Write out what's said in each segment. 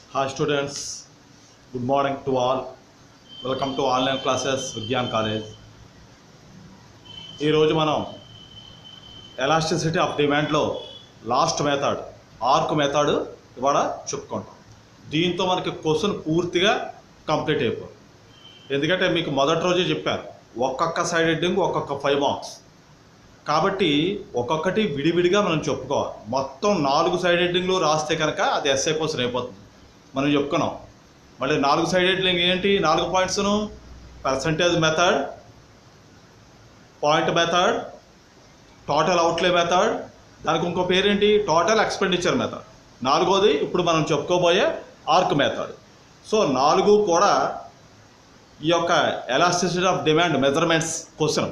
Hi students, good morning to all. Welcome to online classes Vignan college ఈరోజు మనం elasticity of డిమాండ్లో last method arc method ఇవాళ చెప్పుకుంటాం దీంతో మనకి క్వశ్చన్ పూర్తిగా కంప్లీట్ అయిపోతుంది ఎందుకంటే మీకు మొదటి రోజే చెప్పాను ఒక్కొక్క సైడ్ హెడ్డింగ్ ఒక్కొక్క ఫైవ్ మార్క్స్ కాబట్టి ఒక్కొక్కటి విడివిడిగా మనం చెప్పుకోవాలి మొత్తం నాలుగు సైడ్ హెడ్డింగ్లు రాస్తే కనుక అది ఎస్ఐ క్వశ్చన్ అయిపోతుంది మనం చెప్పుకున్నాం మళ్ళీ నాలుగు సైడ్ హెడ్డింగ్ ఏంటి నాలుగు పాయింట్స్ను percentage method point method total outlay method దానికి ఇంకో పేరేంటి టోటల్ ఎక్స్పెండిచర్ మెథడ్ నాలుగోది ఇప్పుడు మనం చెప్పుకోబోయే ఆర్క్ మెథడ్ సో నాలుగు కూడా ఈ యొక్క elasticity of demand measurements question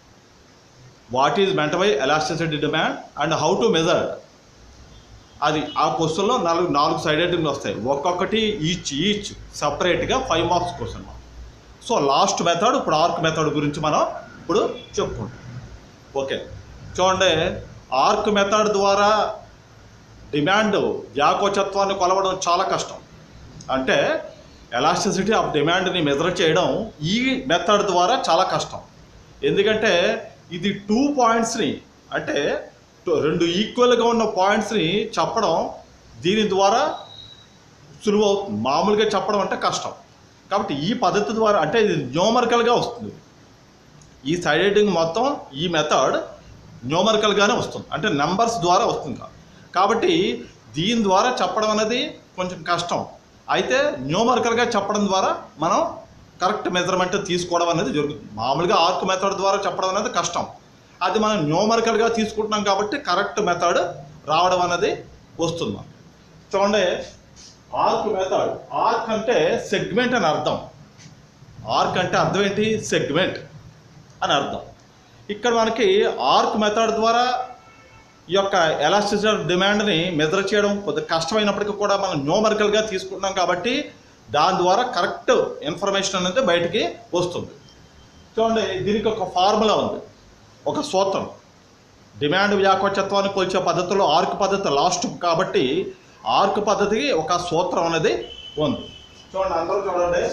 what is meant by elasticity demand and how to measure అది ఆ క్వశ్చన్లో నాలుగు నాలుగు సైడ్ హెడ్డింగ్లు వస్తాయి ఒక్కొక్కటి ఈచ్ ఈచ్ సపరేట్గా five marks question so last method ఇప్పుడు ఆర్క్ మెథడ్ గురించి మనం ఇప్పుడు చెప్పుకుంటాం ఓకే చూడండి ఆర్క్ మెథడ్ ద్వారా డిమాండ్ వ్యాకోచత్వాన్ని కొలవడం చాలా కష్టం అంటే ఎలాస్టిసిటీ ఆఫ్ డిమాండ్ని మెజర్ చేయడం ఈ మెథడ్ ద్వారా చాలా కష్టం ఎందుకంటే ఇది టూ పాయింట్స్ని అంటే టు- రెండు ఈక్వల్గా ఉన్న పాయింట్స్ని చెప్పడం దీని ద్వారా సులువు అవుతుంది మామూలుగా చెప్పడం అంటే కష్టం కాబట్టి ఈ పద్ధతి ద్వారా అంటే ఇది న్యూమరికల్గా వస్తుంది ఈ సైడ్ హెడ్డింగ్ మొత్తం ఈ మెథడ్ న్యూమరికల్గానే వస్తుంది అంటే నెంబర్స్ ద్వారా వస్తుంది కా- కాబట్టి దీని ద్వారా చెప్పడం అనేది కొంచెం కష్టం అయితే న్యూమరికల్గా చెప్పడం ద్వారా మనం కరెక్ట్ మెజర్మెంట్ తీసుకోవడం అనేది జరుగుతుంది మామూలుగా ఆర్క్ మెథడ్ ద్వారా చెప్పడం అనేది కష్టం అది మనం న్యూమరికల్గా తీసుకుంటున్నాం కాబట్టి కరెక్ట్ మెథడ్ రావడం అనేది వస్తుంది మనకి. చూడండి ఆర్క్ మెథడ్ ఆర్క్ అంటే సెగ్మెంట్ అని అర్థం ఆర్క్ అంటే అర్థం ఏంటి సెగ్మెంట్ అని అర్థం ఇక్కడ మనకి ఆర్క్ మెథడ్ ద్వారా ఈ యొక్క ఎలాస్టిసిటీ ఆఫ్ డిమాండ్ని మెజర్ చేయడం కొద్దిగా కష్టమైనప్పటికీ కూడా మనం న్యూమరికల్గా తీసుకుంటున్నాం కాబట్టి దాని ద్వారా కరెక్ట్ ఇన్ఫర్మేషన్ అనేది బయటికి వస్తుంది చూడండి దీనికి ఒక ఫార్ములా ఉంది ఒక సూత్రం డిమాండ్ వ్యాకోచత్వాన్ని కొలిచే పద్ధతిలో ఆర్క్ పద్ధతి లాస్ట్ కాబట్టి ఆర్క్ పద్ధతికి ఒక సూత్రం అనేది ఉంది చూడండి అందరూ చూడండి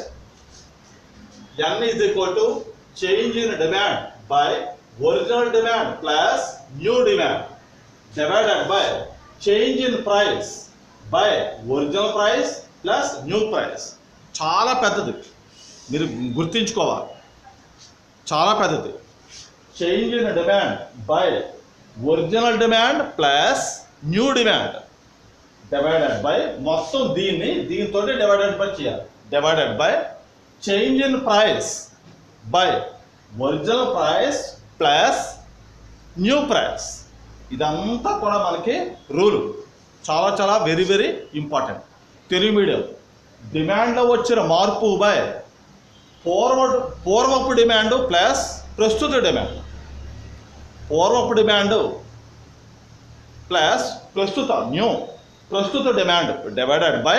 n is equal to change in demand by original demand plus new demand divided by change in price by original price plus new price చాలా పెద్దది మీరు గుర్తించుకోవాలి చాలా పెద్దది change in demand by original demand plus new demand divided by మొత్తం దీన్ని దీంతో divided by చేయాలి divided by change in price by original price plus new price ఇదంతా కూడా మనకి రూల్ చాలా చాలా very very important Telugu medium డిమాండ్లో వచ్చిన మార్పు బై పూర్వ పూర్వపు డిమాండ్ ప్లస్ ప్రస్తుత డిమాండ్ పూర్వపు డిమాండ్ ప్లస్ ప్రస్తుత న్యూ ప్రస్తుత డిమాండ్ డివైడెడ్ బై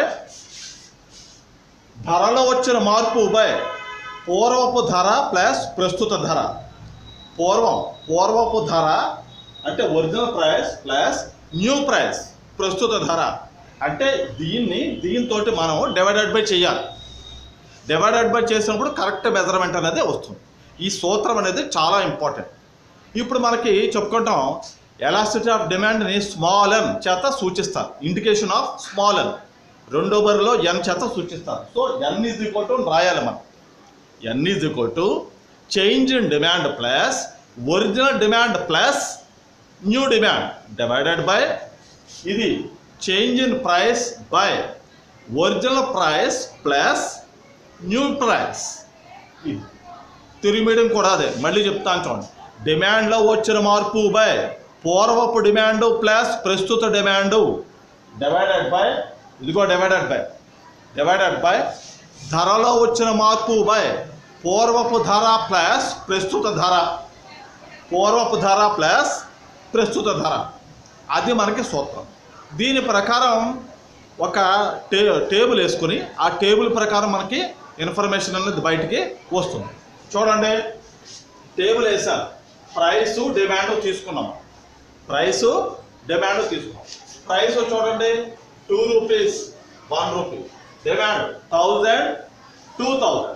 ధరలో వచ్చిన మార్పు బై పూర్వపు ధర ప్లస్ ప్రస్తుత ధర పూర్వం పూర్వపు ధర అంటే original price plus new price ప్రస్తుత ధర అంటే దీన్ని దీంతో మనం డివైడెడ్ బై చేయాలి డివైడెడ్ బై చేసినప్పుడు కరెక్ట్ మెజర్మెంట్ అనేది వస్తుంది ఈ సూత్రం అనేది చాలా ఇంపార్టెంట్ ఇప్పుడు మనకి చెప్పుకుంటాం ఎలాసిటీ ఆఫ్ డిమాండ్ని స్మాల్ ఎన్ చేత సూచిస్తారు ఇండికేషన్ ఆఫ్ స్మాల్ ఎన్ రెండో బరిలో ఎన్ చేత సూచిస్తారు so n is equal to రాయాలి మనం n is equal to change in demand plus original demand plus new demand divided by ఇది change in price by original price plus new price ఇది Telugu medium కూడా అదే మళ్ళీ చెప్తాను చూడండి డిమాండ్లో వచ్చిన మార్పు బై పూర్వపు డిమాండ్ ప్లస్ ప్రస్తుత డిమాండ్ డివైడెడ్ బై ఇదిగో డివైడెడ్ బై డివైడెడ్ బై ధరలో వచ్చిన మార్పు బై పూర్వపు ధర ప్లస్ ప్రస్తుత ధర పూర్వపు ధర ప్లస్ ప్రస్తుత ధర అది మనకి సూత్రం దీని ప్రకారం ఒక టే టేబుల్ వేసుకుని ఆ టేబుల్ ప్రకారం మనకి ఇన్ఫర్మేషన్ అనేది బయటికి వస్తుంది చూడండి టేబుల్ వేసాను ప్రైస్ డిమాండ్ తీసుకున్నాం ప్రైస్ డిమాండ్ తీసుకున్నాం ప్రైస్ చూడండి two rupees one rupee demand thousand two thousand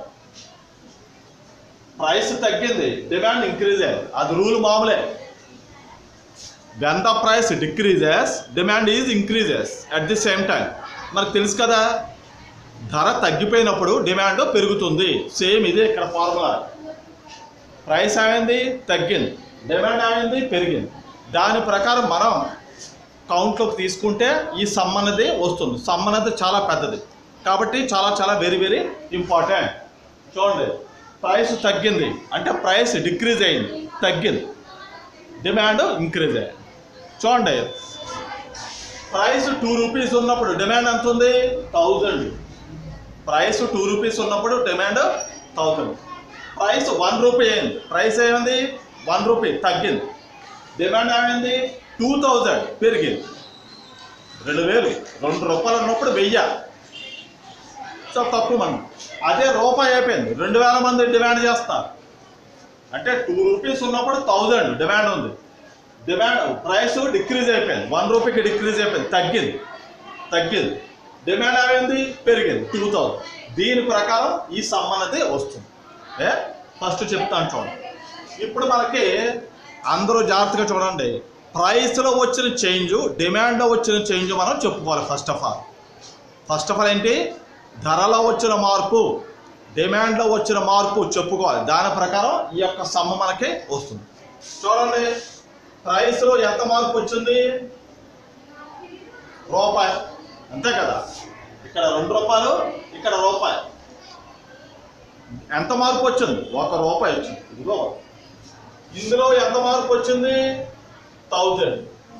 price తగ్గింది డిమాండ్ ఇంక్రీజ్ అయ్యింది అది రూల్ మామూలే when the price decreases demand is increases at the same time మనకు తెలుసు కదా ధర తగ్గిపోయినప్పుడు డిమాండ్ పెరుగుతుంది సేమ్ ఇదే ఇక్కడ ఫార్ములా ప్రైస్ ఏమైంది తగ్గింది డిమాండ్ ఏమైంది పెరిగింది దాని ప్రకారం మనం కౌంట్లోకి తీసుకుంటే ఈ సమ్ అనేది వస్తుంది సమ్ అనేది చాలా పెద్దది కాబట్టి చాలా చాలా వెరీ వెరీ ఇంపార్టెంట్ చూడండి ప్రైస్ తగ్గింది అంటే ప్రైస్ డిక్రీజ్ అయింది తగ్గింది డిమాండ్ ఇంక్రీజ్ అయ్యింది చూడండి ప్రైస్ టూ రూపీస్ ఉన్నప్పుడు డిమాండ్ ఎంత ఉంది థౌజండ్ ప్రైస్ టూ రూపీస్ ఉన్నప్పుడు demand thousand price one rupee అయింది ప్రైస్ ఏమైంది వన్ రూపీ తగ్గింది డిమాండ్ ఏమైంది టూ థౌజండ్ పెరిగింది రెండు వేలు రెండు రూపాయలు ఉన్నప్పుడు వెయ్యి సో తక్కువ మంది అదే రూపాయి అయిపోయింది రెండు వేల మంది డిమాండ్ చేస్తారు అంటే టూ రూపీస్ ఉన్నప్పుడు థౌజండ్ డిమాండ్ ఉంది డిమాండ్ ప్రైస్ డిక్రీజ్ అయిపోయింది వన్ రూపీకి డిక్రీజ్ అయిపోయింది తగ్గింది తగ్గింది డిమాండ్ ఏమైంది పెరిగింది టూ థౌజండ్ దీని ప్రకారం ఈ సమ్ అనేది వస్తుంది ఏ ఫస్ట్ చెప్తాను చూడండి ఇప్పుడు మనకి అందరూ జాగ్రత్తగా చూడండి ప్రైస్లో వచ్చిన చేంజ్ డిమాండ్లో వచ్చిన చేంజ్ మనం చెప్పుకోవాలి first of all first of all ఏంటి ధరలో వచ్చిన మార్పు డిమాండ్లో వచ్చిన మార్పు చెప్పుకోవాలి దాని ప్రకారం ఈ యొక్క సమ్మ మనకి వస్తుంది చూడండి ప్రైస్లో ఎంత మార్పు వచ్చింది రూపాయి అంతే కదా ఇక్కడ రెండు రూపాయలు ఇక్కడ రూపాయి ఎంత మార్పు వచ్చింది ఒక రూపాయి వచ్చింది ఇదిగో ఇందులో ఎంత మార్పు వచ్చింది థౌజండ్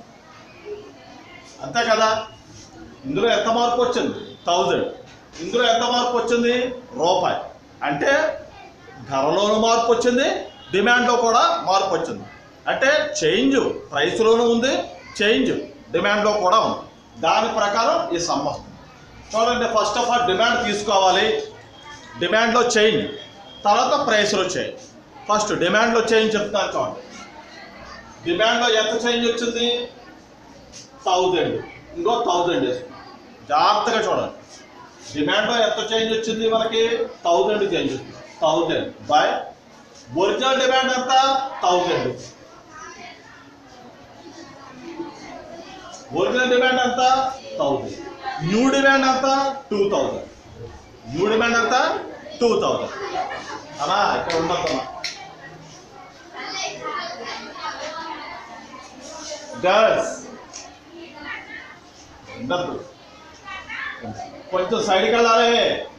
అంతే కదా ఇందులో ఎంత మార్పు వచ్చింది థౌజండ్ ఇందులో ఎంత మార్పు వచ్చింది రూపాయి అంటే ధరలోనూ మార్పు వచ్చింది డిమాండ్లో కూడా మార్పు వచ్చింది అంటే చేంజ్ ప్రైస్లోనూ ఉంది చేంజ్ డిమాండ్లో కూడా ఉంది దాని ప్రకారం ఈ సమ్ వస్తుంది చూడండి ఫస్ట్ ఆఫ్ ఆల్ డిమాండ్ తీసుకోవాలి డిమాండ్లో చేంజ్ తర్వాత ప్రైస్లో చేంజ్ ఫస్ట్ డిమాండ్లో చేంజ్ చెప్తాను చూడండి డిమాండ్లో ఎంత చేంజ్ వచ్చింది థౌజండ్ ఇంకో థౌజండ్ వేసుకుందాం జాగ్రత్తగా చూడండి డిమాండ్లో ఎంత చేంజ్ వచ్చింది మనకి థౌజండ్ చేంజ్ వచ్చింది థౌజండ్ బై ఒరిజినల్ డిమాండ్ ఎంత థౌజండ్ ఒరిజినల్ డిమాండ్ ఎంత థౌజండ్ న్యూ డిమాండ్ ఎంత టూ థౌజండ్ న్యూ డిమాండ్ ఎంత టూ థౌజండ్ అలా ఇక్కడ ఉండద్దమ్మా గర్ల్స్ ఉండద్దు కొంచెం సైడ్కి వెళ్ళాలి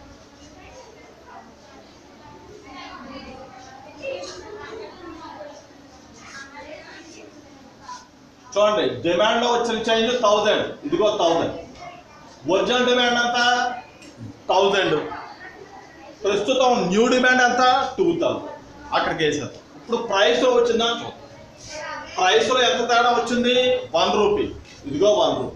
చూడండి డిమాండ్ లో వచ్చిన చేంజ్ థౌజండ్ ఇదిగో థౌజండ్ ఒరిజినల్ డిమాండ్ ఎంత థౌజండ్ ప్రస్తుతం న్యూ డిమాండ్ ఎంత టూ థౌజండ్ అక్కడికి వేసారు ఇప్పుడు ప్రైస్ లో వచ్చిందా చూద్దాం ప్రైస్ లో ఎంత తేడా వచ్చింది వన్ రూపీ ఇదిగో వన్ రూపీ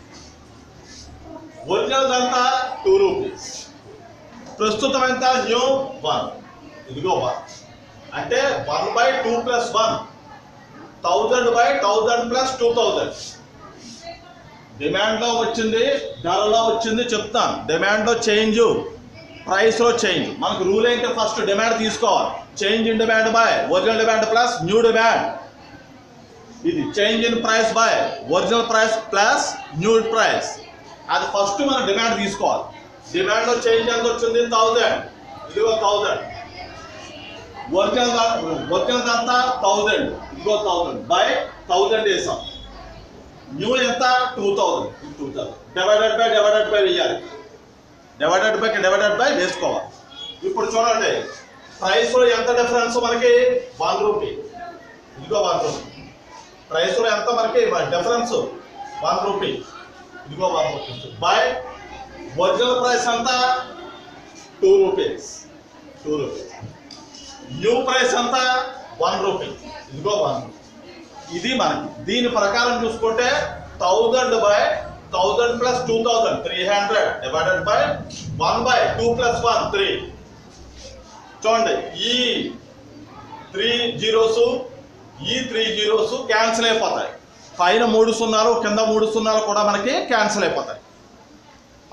ఒరిజినల్ ఎంత టూ రూపీస్ ప్రస్తుతం ఎంత న్యూ వన్ ఇదిగో వన్ అంటే one by two plus one thousand by thousand plus two thousand డిమాండ్లో వచ్చింది ధరలో వచ్చింది చెప్తాను డిమాండ్లో చేంజ్ ప్రైస్లో చేంజ్ మనకు రూల్ ఏంటి ఫస్ట్ డిమాండ్ తీసుకోవాలి change in demand by original demand plus new demand ఇది change in price by original price plus new price అది ఫస్ట్ మనం డిమాండ్ తీసుకోవాలి డిమాండ్లో చేంజ్ ఎంత వచ్చింది థౌజండ్ ఇదిగో థౌజండ్ ఒరిజినల్ ఒరిజినల్ అంతా థౌజండ్ ఇదిగో థౌజండ్ బై థౌజండ్ వేసాం న్యూ ఎంత two thousand two thousand divided by divided by వేయాలి డివైడెడ్ బై డివైడెడ్ బై వేసుకోవాలి ఇప్పుడు చూడండి ప్రైస్లో ఎంత డిఫరెన్స్ మనకి వన్ రూపీ ఇదిగో వన్ రూపీ ప్రైస్లో ఎంత మనకి డిఫరెన్స్ వన్ రూపీ ఇదిగో one rupee by original price ఎంత two rupees two rupees new price ఎంత వన్ రూపీ ఇదిగో వన్ రూపీ ఇది మనకి దీని ప్రకారం చూసుకుంటే thousand by thousand plus two thousand three hundred divided by one by two plus one three చూడండి ఈ త్రీ జీరోస్ ఈ త్రీ జీరోస్ క్యాన్సిల్ అయిపోతాయి పైన మూడు సున్నాలు కింద మూడు సున్నాలు కూడా మనకి క్యాన్సిల్ అయిపోతాయి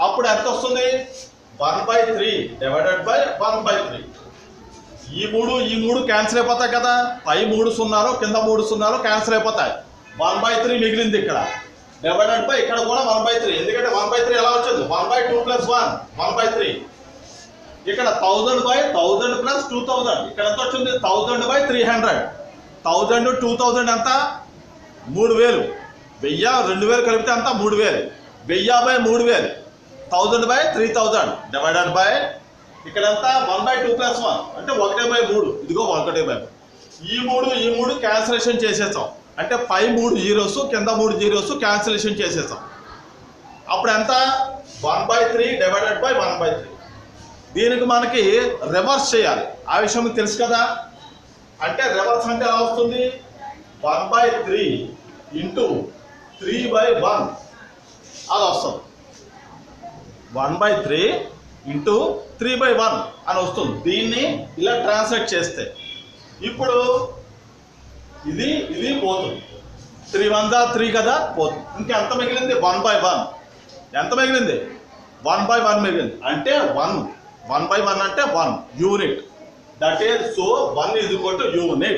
అప్పుడు ఎంత వస్తుంది one by three divided by one by three ఈ మూడు ఈ మూడు క్యాన్సిల్ అయిపోతాయి కదా పై మూడు సున్నాలు కింద మూడు సున్నాలు క్యాన్సిల్ అయిపోతాయి వన్ బై త్రీ మిగిలింది ఇక్కడ డివైడెడ్ బై ఇక్కడ కూడా వన్ బై త్రీ ఎందుకంటే వన్ బై త్రీ ఎలా వచ్చింది one by two plus one one by three ఇక్కడ thousand by thousand plus two thousand ఇక్కడ ఎంత వచ్చింది thousand by three hundred thousand two thousand ఎంత మూడు వేలు వెయ్యి రెండు వేలు కలిపితే ఎంత మూడు వేలు వెయ్యి బై మూడు వేలు thousand by three thousand divided by ఇక్కడ ఎంత one by two plus one అంటే ఒకటే బై మూడు ఇదిగో ఒకటే బై మూడు. ఈ మూడు ఈ మూడు క్యాన్సిలేషన్ చేసేసాం అంటే పై మూడు జీరోస్ కింద మూడు జీరోస్ క్యాన్సిలేషన్ చేసేసాం అప్పుడు ఎంత one by three divided by one by three దీనికి మనకి రివర్స్ చేయాలి ఆ విషయం మీకు తెలుసు కదా అంటే రివర్స్ అంటే ఎలా వస్తుంది one by three into three by one అది వస్తుంది one by three into three by one అని వస్తుంది దీన్ని ఇలా ట్రాన్స్లేట్ చేస్తే ఇప్పుడు ఇది ఇది పోతుంది త్రీ వన్ దా త్రీ కదా పోతుంది ఇంకా ఎంత మిగిలింది వన్ బై వన్ ఎంత మిగిలింది వన్ బై వన్ మిగిలింది అంటే వన్ వన్ బై వన్ అంటే one unit that is so one is equal to unit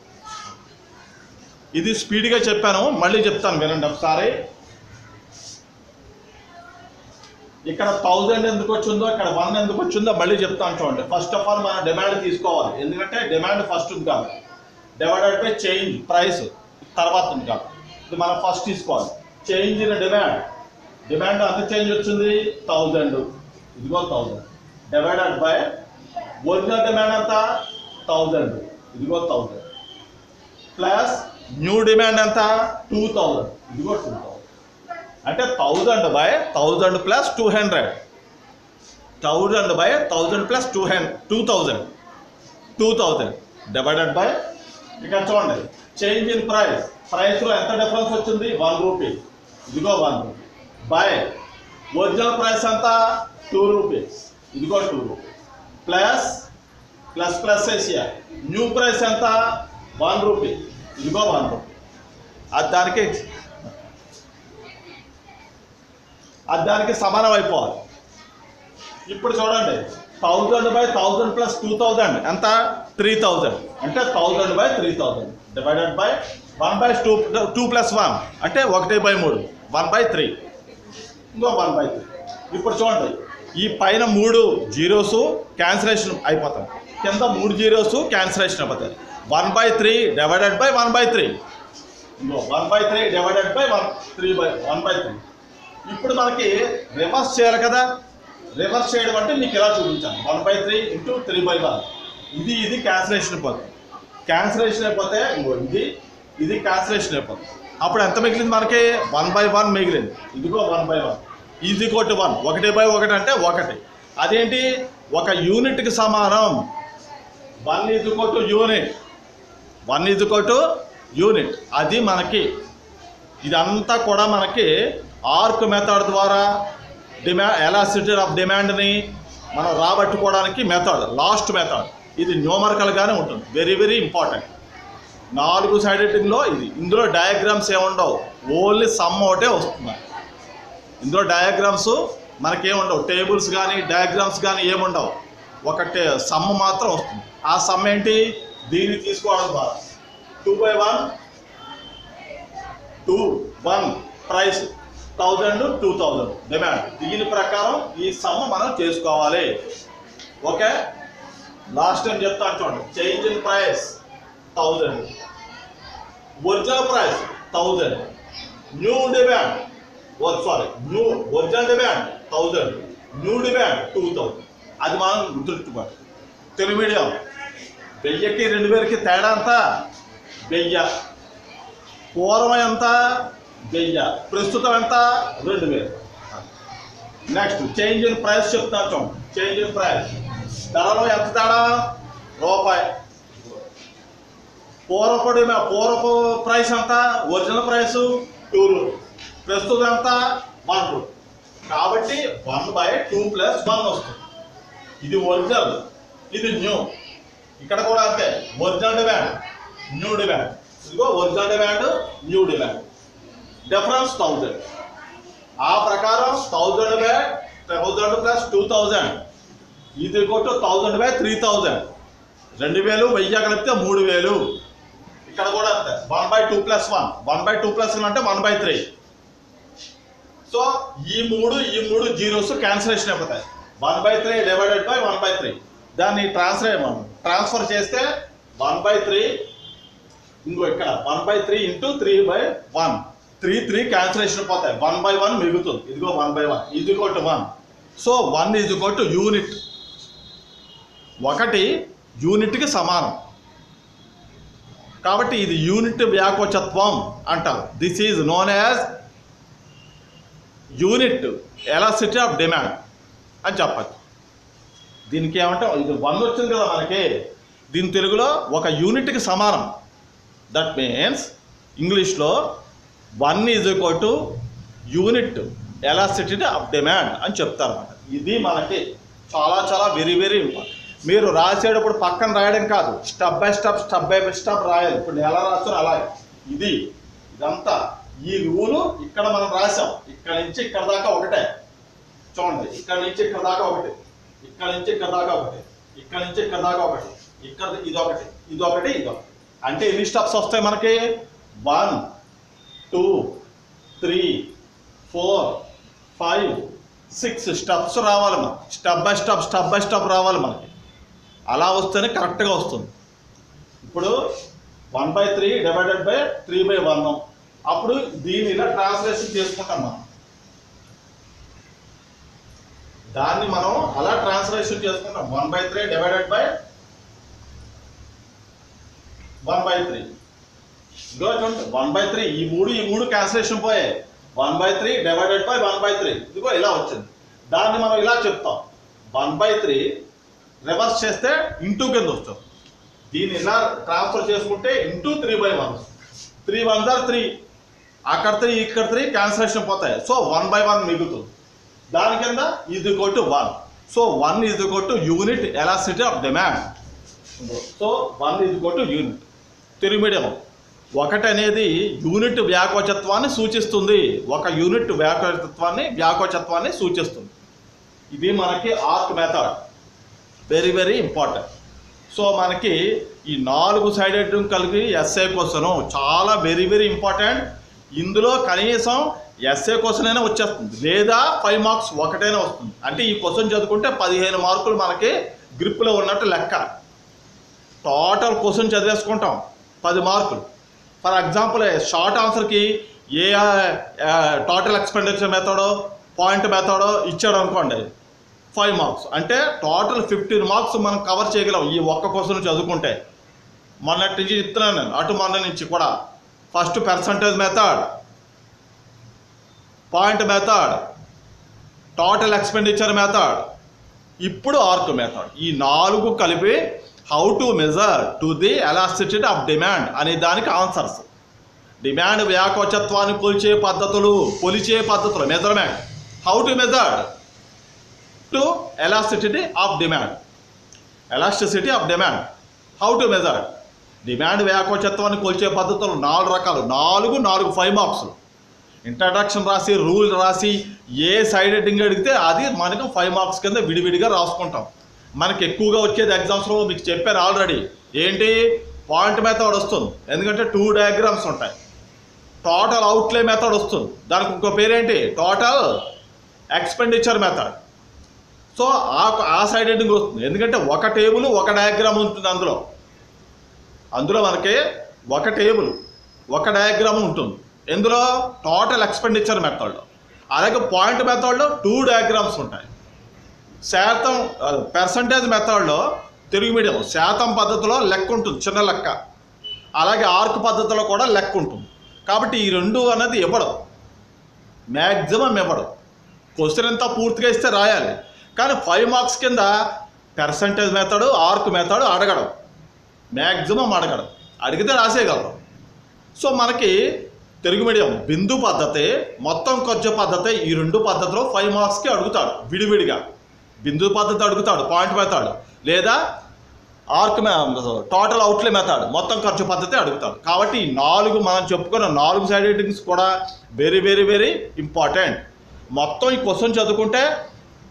ఇది స్పీడ్గా చెప్పాను మళ్ళీ చెప్తాను వినండి ఒకసారి ఇక్కడ థౌజండ్ ఎందుకు వచ్చిందో ఇక్కడ వన్ ఎందుకు వచ్చిందో మళ్ళీ చెప్తాను చూడండి ఫస్ట్ ఆఫ్ ఆల్ మనం డిమాండ్ తీసుకోవాలి ఎందుకంటే డిమాండ్ ఫస్ట్ ఉంది కాబట్టి డివైడెడ్ బై చేంజ్ ప్రైస్ తర్వాత ఉంది కాబట్టి ఇది మనం ఫస్ట్ తీసుకోవాలి చేంజ్ ఇన్ డిమాండ్ డిమాండ్ ఎంత చేంజ్ వచ్చింది థౌజండ్ ఇదిగో thousand divided by original demand ఎంత థౌజండ్ ఇదిగో థౌజండ్ ప్లస్ న్యూ డిమాండ్ ఎంత టూ థౌజండ్ ఇదిగో టూ థౌజండ్ అంటే thousand by thousand plus two hundred thousand by thousand plus two hundred two thousand two thousand divided by ఇక్కడ చూడండి change in price ప్రైస్లో ఎంత difference వచ్చింది one rupee ఇదిగో one rupee by original price ఎంత two rupees ఇదిగో two rupees plus plus plus వేసియా new price ఎంత వన్ రూపీ ఇదిగో వన్ రూపీ అది దానికి అది దానికి సమానం అయిపోవాలి ఇప్పుడు చూడండి thousand by thousand plus two thousand ఎంత త్రీ థౌజండ్ అంటే thousand by three thousand divided by one by two two plus one అంటే ఒకటి బై మూడు వన్ బై త్రీ ఇంకో వన్ బై త్రీ ఇప్పుడు చూడండి ఈ పైన మూడు జీరోస్ క్యాన్సిలేషన్ అయిపోతాయి కింద మూడు జీరోస్ క్యాన్సిలేషన్ అయిపోతాయి one by three divided by one by three ఇంకో one by three divided by one three by one by three ఇప్పుడు మనకి రివర్స్ చేయాలి కదా రివర్స్ చేయడం అంటే నీకు ఎలా చూపించాను one by three into three by one ఇది ఇది క్యాన్సిలేషన్ అయిపోతుంది క్యాన్సిలేషన్ అయిపోతే ఇంకో ఇది ఇది క్యాన్సిలేషన్ అయిపోతుంది అప్పుడు ఎంత మిగిలింది మనకి వన్ బై వన్ మిగిలింది ఇదిగో వన్ బై వన్ ఈజీ కోట్ వన్ ఒకటి బై ఒకటి అంటే ఒకటి అదేంటి ఒక యూనిట్కి సమానం one is to unit one is to unit అది మనకి ఇదంతా కూడా మనకి ఆర్క్ మెథడ్ ద్వారా డిమా ఎలాసిటీ ఆఫ్ డిమాండ్ని మనం రాబట్టుకోవడానికి మెథడ్ లాస్ట్ మెథడ్ ఇది న్యూమరికల్గానే ఉంటుంది వెరీ వెరీ ఇంపార్టెంట్ నాలుగు సైడెడ్లో ఇది ఇందులో డయాగ్రామ్స్ ఏముండవు ఓన్లీ సమ్ ఒకటే వస్తుంది ఇందులో డయాగ్రామ్స్ మనకేముండవు టేబుల్స్ కానీ డయాగ్రామ్స్ కానీ ఏముండవు ఒకటే సమ్ మాత్రం వస్తుంది ఆ సమ్ ఏంటి దీన్ని తీసుకోవడం ద్వారా two by one two one price thousand two thousand demand దీని ప్రకారం ఈ సమ్ మనం చేసుకోవాలి ఓకే లాస్ట్ టైం చెప్తాను చూడండి change in price thousand original price thousand new demand oh sorry new original demand thousand new demand two thousand అది మనం గుర్తుంచుకోవాలి తెలుగు మీడియం వెయ్యికి రెండు వేలకి తేడా అంతా వెయ్యి పూర్వం ఎంత వెయ్యి ప్రస్తుతం ఎంత రెండు వేలు నెక్స్ట్ చేంజ్ ఇన్ ప్రైస్ చెప్తాను చూడండి చేంజ్ ఇన్ ప్రైస్ ధరలో ఎంత తేడా రూపాయి పూర్వపు డిమా- పూర్వపు ప్రైస్ ఎంత ఒరిజినల్ ప్రైస్ టూ రూపీస్ ప్రస్తుతం ఎంత వన్ రూపీ కాబట్టి one by two plus one వస్తుంది ఇది ఒరిజినల్ ఇది న్యూ ఇక్కడ కూడా అంతే ఒరిజినల్ డిమాండ్ న్యూ డిమాండ్ ఇదిగో original demand new demand difference thousand ఆ ప్రకారం thousand by thousand plus two thousand ఇది కొట్టు థౌజండ్ బై త్రీ థౌజండ్ రెండు వేలు వెయ్యి కలిపితే మూడు వేలు ఇక్కడ కూడా అంతే one by two plus one one by two plus one అంటే వన్ బై త్రీ సో ఈ మూడు ఈ మూడు జీరోస్ క్యాన్సిలేషన్ అయిపోతాయి one by three divided by one by three దాన్ని ట్రాన్స్ఫర్ ట్రాన్స్ఫర్ చేస్తే వన్ బై త్రీ ఇంకో ఇక్కడ one by three into three by one three three cancellation పోతాయి వన్ బై వన్ మిగులుతుంది ఇదిగో వన్ బై వన్ ఇది కొట్టు వన్ సో వన్ ఈజ్ కొట్టు యూనిట్ ఒకటి యూనిట్కి సమానం కాబట్టి ఇది యూనిట్ వ్యాకోచత్వం అంటారు this is known as unit elasticity of demand అని చెప్పచ్చు దీనికి ఏమంటే ఇది వన్ వచ్చింది కదా మనకి దీని తెలుగులో ఒక యూనిట్కి సమానం దట్ మీన్స్ ఇంగ్లీష్లో one is equal to unit elasticity of demand అని చెప్తారు అన్నమాట ఇది మనకి చాలా చాలా వెరీ వెరీ మీరు రాసేటప్పుడు పక్కన రాయడం కాదు step by step step by step రాయాలి ఇప్పుడు ఎలా రాస్తారో అలాగే ఇది ఇదంతా ఈ రూలు ఇక్కడ మనం రాసాం ఇక్కడ నుంచి ఇక్కడ దాకా ఒకటే చూడండి ఇక్కడ నుంచి ఇక్కడ దాకా ఒకటి ఇక్కడ నుంచి ఇక్కడ దాకా ఒకటి ఇక్కడ నుంచి ఇక్కడ దాకా ఒకటి ఇక్కడ ఇది ఒకటి ఇది ఒకటి ఇది ఒకటి అంటే ఎన్ని స్టెప్స్ వస్తాయి మనకి one two three four five six steps రావాలి మనకి step by step step by step రావాలి మనకి అలా వస్తేనే కరెక్ట్గా వస్తుంది ఇప్పుడు one by three divided by three by one అప్పుడు దీన్ని ఇలా ట్రాన్స్లేషన్ చేసుకుంటాం మనం దాన్ని మనం అలా ట్రాన్స్లేషన్ చేసుకుంటాం one by three divided by one by three ఇంకో చూడండి వన్ బై త్రీ ఈ మూడు ఈ మూడు క్యాన్సిలేషన్ పోయాయి one by three divided by one by three ఇదిగో ఇలా వచ్చింది దాన్ని మనం ఇలా చెప్తాం వన్ బై త్రీ రివర్స్ చేస్తే ఇంటూ కింద వస్తుంది దీన్ని ఇలా ట్రాన్స్ఫర్ చేసుకుంటే into three by one three one జార్ త్రీ అక్కడ త్రీ ఇక్కడ త్రీ క్యాన్సిలేషన్ పోతాయి సో వన్ బై వన్ మిగులుతుంది దాని కింద ఇది కొట్టు వన్ సో వన్ ఈజ్ కొట్టు unit elasticity of demand so one is కొట్టు యూనిట్ తెలుగు మీడియం ఒకటి అనేది యూనిట్ వ్యాకోచత్వాన్ని సూచిస్తుంది ఒక యూనిట్ వ్యాకోచత్వాన్ని వ్యాకోచత్వాన్ని సూచిస్తుంది ఇది మనకి arc method very very important so మనకి ఈ నాలుగు సైడెడ్ కలిపి ఎస్ఏ క్వశ్చన్ చాలా వెరీ వెరీ ఇంపార్టెంట్ ఇందులో కనీసం ఎస్ఏ క్వశ్చన్ అయినా వచ్చేస్తుంది లేదా ఫైవ్ మార్క్స్ ఒకటైనా వస్తుంది అంటే ఈ క్వశ్చన్ చదువుకుంటే పదిహేను మార్కులు మనకి గ్రిప్లో ఉన్నట్టు లెక్క టోటల్ క్వశ్చన్ చదివేసుకుంటాం పది మార్కులు ఫర్ ఎగ్జాంపుల్ షార్ట్ ఆన్సర్కి ఏ టోటల్ ఎక్స్పెండిచర్ మెథడో పాయింట్ మెథడో ఇచ్చాడు అనుకోండి ఫైవ్ మార్క్స్ అంటే టోటల్ ఫిఫ్టీన్ మార్క్స్ మనం కవర్ చేయగలం ఈ ఒక్క క్వశ్చన్ చదువుకుంటే మొన్నటి నుంచి చెప్తున్నాను నేను అటు మొన్న నుంచి కూడా first percentage method point method total expenditure method ఇప్పుడు ఆర్క్ మెథడ్ ఈ నాలుగు కలిపి how to measure to the elasticity of demand అనే దానికి ఆన్సర్స్ డిమాండ్ వ్యాకోచత్వాన్ని కొలిచే పద్ధతులు కొలిచే పద్ధతులు measurement how to measure to elasticity of demand elasticity of demand how to measure demand వ్యాకోచత్వాన్ని కొలిచే పద్ధతులు నాలుగు రకాలు నాలుగు నాలుగు ఫైవ్ మార్క్స్లు ఇంట్రడక్షన్ రాసి రూల్ రాసి ఏ సైడ్ హెడ్డింగ్ అడిగితే అది మనకు ఫైవ్ మార్క్స్ కింద విడివిడిగా రాసుకుంటాం మనకి ఎక్కువగా వచ్చేది ఎగ్జామ్స్లో మీకు చెప్పాను ఆల్రెడీ ఏంటి పాయింట్ మెథడ్ వస్తుంది ఎందుకంటే టూ డయాగ్రామ్స్ ఉంటాయి టోటల్ అవుట్లే మెథడ్ వస్తుంది దానికి ఇంకో పేరేంటి టోటల్ ఎక్స్పెండిచర్ మెథడ్ సో ఆ ఆ సైడ్ హెడ్డింగ్ వస్తుంది ఎందుకంటే ఒక టేబుల్ ఒక డయాగ్రామ్ ఉంటుంది అందులో అందులో మనకి ఒక టేబుల్ ఒక డయాగ్రామ్ ఉంటుంది ఎందులో టోటల్ ఎక్స్పెండిచర్ మెథడ్లో అలాగే పాయింట్ మెథడ్లో టూ డయాగ్రామ్స్ ఉంటాయి శాతం పర్సంటేజ్ మెథడ్లో తెలుగు మీడియం శాతం పద్ధతిలో లెక్క ఉంటుంది చిన్న లెక్క అలాగే ఆర్క్ పద్ధతిలో కూడా లెక్క ఉంటుంది కాబట్టి ఈ రెండు అనేది ఇవ్వడం మ్యాక్సిమం ఇవ్వడం క్వశ్చన్ ఎంత పూర్తిగా ఇస్తే రాయాలి కానీ ఫైవ్ మార్క్స్ కింద పర్సంటేజ్ మెథడ్ ఆర్క్ మెథడ్ అడగడం మ్యాక్సిమం అడగడం అడిగితే రాసేయగలరు సో మనకి తెలుగు మీడియం బిందు పద్ధతి మొత్తం ఖర్చు పద్ధతి ఈ రెండు పద్ధతిలో ఫైవ్ మార్క్స్కి అడుగుతాడు విడివిడిగా బిందు పద్ధతి అడుగుతాడు పాయింట్ మెథడ్ లేదా ఆర్క్ టోటల్ అవుట్లే మెథడ్ మొత్తం ఖర్చు పద్ధతి అడుగుతాడు కాబట్టి ఈ నాలుగు మనం చెప్పుకున్న నాలుగు సైడ్ రేటింగ్స్ కూడా వెరీ వెరీ వెరీ ఇంపార్టెంట్ మొత్తం ఈ క్వశ్చన్ చదువుకుంటే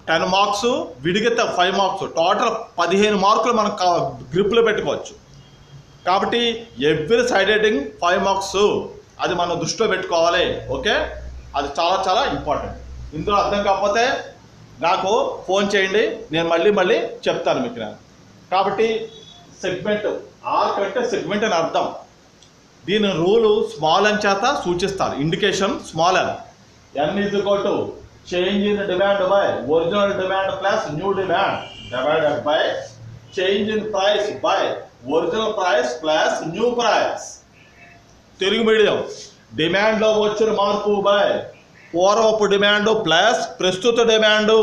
టెన్ మార్క్స్ విడిగితే ఫైవ్ మార్క్స్ టోటల్ పదిహేను మార్కులు మనం గ్రిప్లో పెట్టుకోవచ్చు కాబట్టి every side writing five marks అది మనం దృష్టిలో పెట్టుకోవాలి ఓకే అది చాలా చాలా ఇంపార్టెంట్ ఇందులో అర్థం కాకపోతే నాకు ఫోన్ చేయండి నేను మళ్ళీ మళ్ళీ చెప్తాను మీకు నేను కాబట్టి సెగ్మెంట్ ఆర్ కంటే సెగ్మెంట్ అని అర్థం దీని రూలు స్మాల్ అని చేత సూచిస్తారు ఇండికేషన్ స్మాల్ అని N is to change in demand by original demand plus new demand divided by change in price by original price plus new price Telugu medium డిమాండ్లో వచ్చిన మార్పు బై పూర్వపు డిమాండ్ ప్లస్ ప్రస్తుత demand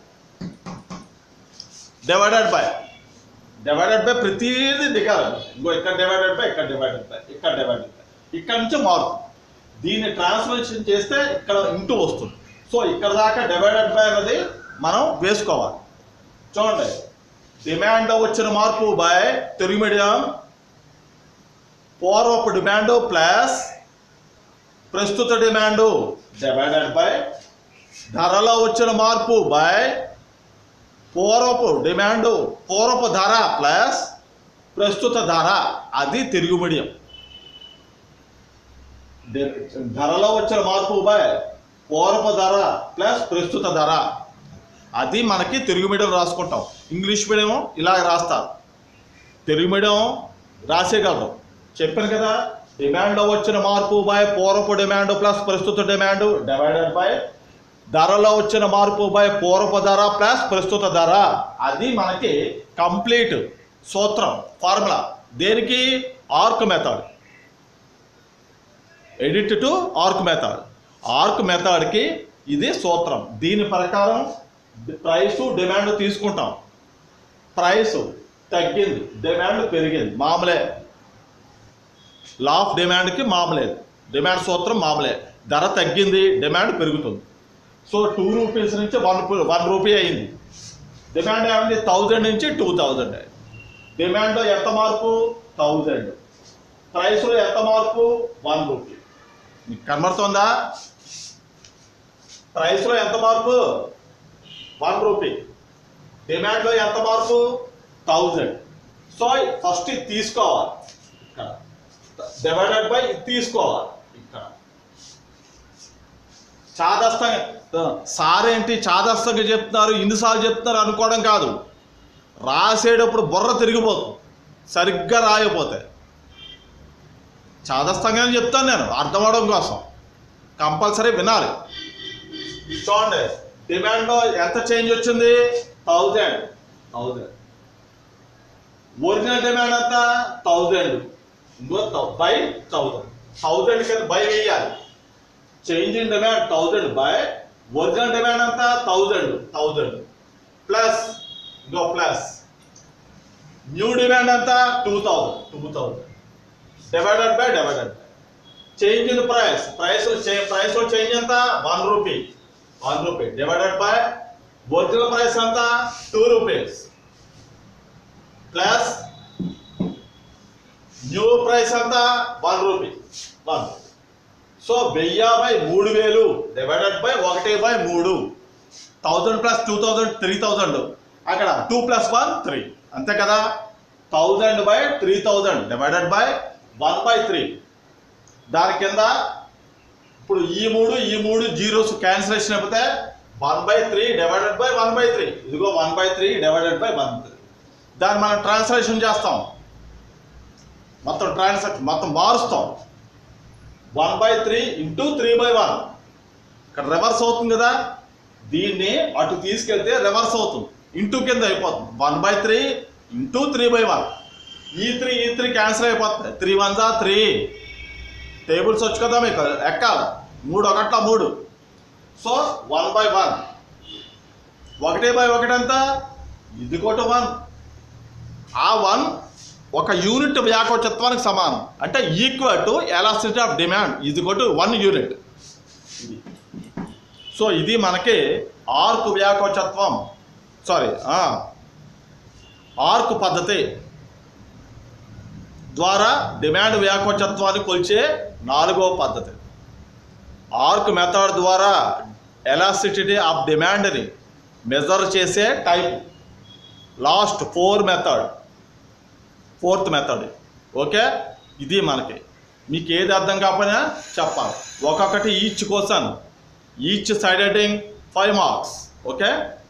divided by divided by ప్రతిదీ దిగాలి ఇంకో ఇక్కడ divided by ఇక్కడ డివైడెడ్ బై ఇక్కడ డివైడెడ్ బై ఇక్కడ నుంచి మారుతుంది దీన్ని ట్రాన్స్లేషన్ చేస్తే ఇక్కడ ఇంటూ వస్తుంది సో ఇక్కడ దాకా డివైడెడ్ బై అనేది మనం వేసుకోవాలి చూడండి డిమాండ్ వచ్చిన మార్పు బై తెలుగు మీడియం పూర్వపు డిమాండ్ ప్లస్ ప్రస్తుత డిమాండు డివైడెడ్ బై ధరలో వచ్చిన మార్పు బై పూర్వపు డిమాండు పూర్వపు ధర ప్లస్ ప్రస్తుత ధర అది తెలుగు మీడియం డి- ధరలో వచ్చిన మార్పు బై పూర్వపు ధర ప్లస్ ప్రస్తుత ధర అది మనకి తెలుగు మీడియం రాసుకుంటాం ఇంగ్లీష్ మీడియం ఇలా రాస్తారు తెలుగు మీడియం రాసేయగలరు చెప్పాను కదా డిమాండ్లో వచ్చిన మార్పు బై పూర్వపు డిమాండ్ ప్లస్ ప్రస్తుత డిమాండ్ డివైడెడ్ బై ధరలో వచ్చిన మార్పు బై పూర్వపు ధర ప్లస్ ప్రస్తుత ధర అది మనకి కంప్లీట్ సూత్రం ఫార్ములా దేనికి arc method edit to arc method arc మెథడ్కి ఇది సూత్రం దీని ప్రకారం ప్రైస్ డిమాండ్ తీసుకుంటాం ప్రైస్ తగ్గింది డిమాండ్ పెరిగింది మామూలే లా ఆఫ్ డిమాండ్కి మామూలే డిమాండ్ సూత్రం మామూలే ధర తగ్గింది డిమాండ్ పెరుగుతుంది సో టూ రూపీస్ నుంచి వన్ వన్ రూపీ అయింది డిమాండ్ ఏమైంది థౌజండ్ నుంచి టూ థౌజండ్ అయింది డిమాండ్లో ఎంత మార్పు థౌజండ్ ప్రైస్లో ఎంత మార్పు వన్ రూపీ మీకు కనబడుతుందా ప్రైస్లో ఎంత మార్పు వన్ రూపీ డిమాండ్లో ఎంత మార్పు థౌజండ్ సో ఫస్ట్ ఇది తీసుకోవాలి ఇక్కడ డివైడెడ్ బై ఇది తీసుకోవాలి ఇక్కడ చాదస్తంగా సార్ ఏంటి చాదస్తంగా చెప్తున్నారు ఇన్నిసార్లు చెప్తున్నారు అనుకోవడం కాదు రాసేటప్పుడు బుర్ర తిరిగిపోతుంది సరిగ్గా రాయకపోతే చాదస్తంగానే చెప్తాను నేను అర్థం అవడం కోసం కంపల్సరీ వినాలి చూడండి డిమాండ్లో ఎంత చేంజ్ వచ్చింది థౌజండ్ థౌజండ్ ఒరిజినల్ డిమాండ్ ఎంత థౌజండ్ ఇంకో బై థౌజండ్ థౌజండ్ కింద బై వేయాలి change in demand thousand by original demand ఎంత థౌజండ్ థౌజండ్ ప్లస్ ఇంకో ప్లస్ న్యూ డిమాండ్ ఎంత two thousand two thousand divided by divided by change in price price price change ఎంత one rupee one rupee divided by original price ఎంత two rupees plus new price ఎంత one rupee one so వెయ్యి by మూడు వేలు divided by ఒకటి by మూడు thousand plus two thousand three thousand అక్కడ two plus one three అంతే కదా thousand by three thousand divided by one by three దాని కింద ఇప్పుడు ఈ మూడు ఈ మూడు జీరోస్ క్యాన్సిలేషన్ అయిపోతే one by three divided by one by three ఇదిగో one by three divided by one three దాన్ని మనం ట్రాన్స్లేషన్ చేస్తాం మొత్తం ట్రాన్సాక్షన్ మొత్తం మారుస్తాం one by three into three by one ఇక్కడ రివర్స్ అవుతుంది కదా దీన్ని అటు తీసుకెళ్తే రివర్స్ అవుతుంది ఇంటూ కింద అయిపోతుంది one by three into three by one ఈ త్రీ ఈ త్రీ క్యాన్సిల్ అయిపోతుంది త్రీ వన్ జా త్రీ టేబుల్స్ వచ్చు కదా మీకు ఎక్కాలి మూడు ఒకట్ల మూడు సో వన్ బై వన్ ఒకటి బై ఒకటి ఎంత ఇది కొట్టు వన్ ఆ వన్ ఒక యూనిట్ వ్యాకోచత్వానికి సమానం అంటే equal to elasticity of demand ఇది కొట్టు వన్ యూనిట్ ఇది సో ఇది మనకి ఆర్క్ వ్యాకోచత్వం సారీ ఆర్క్ పద్ధతి ద్వారా డిమాండ్ వ్యాకోచత్వాన్ని కొలిచే నాలుగో పద్ధతి ఆర్క్ మెథడ్ ద్వారా ఎలాసిటీ ఆఫ్ డిమాండ్ని మెజర్ చేసే type last four method fourth method okay ఇది మనకి మీకు ఏది అర్థం కాకపోయినా చెప్పాలి ఒక్కొక్కటి each question each side heading five marks okay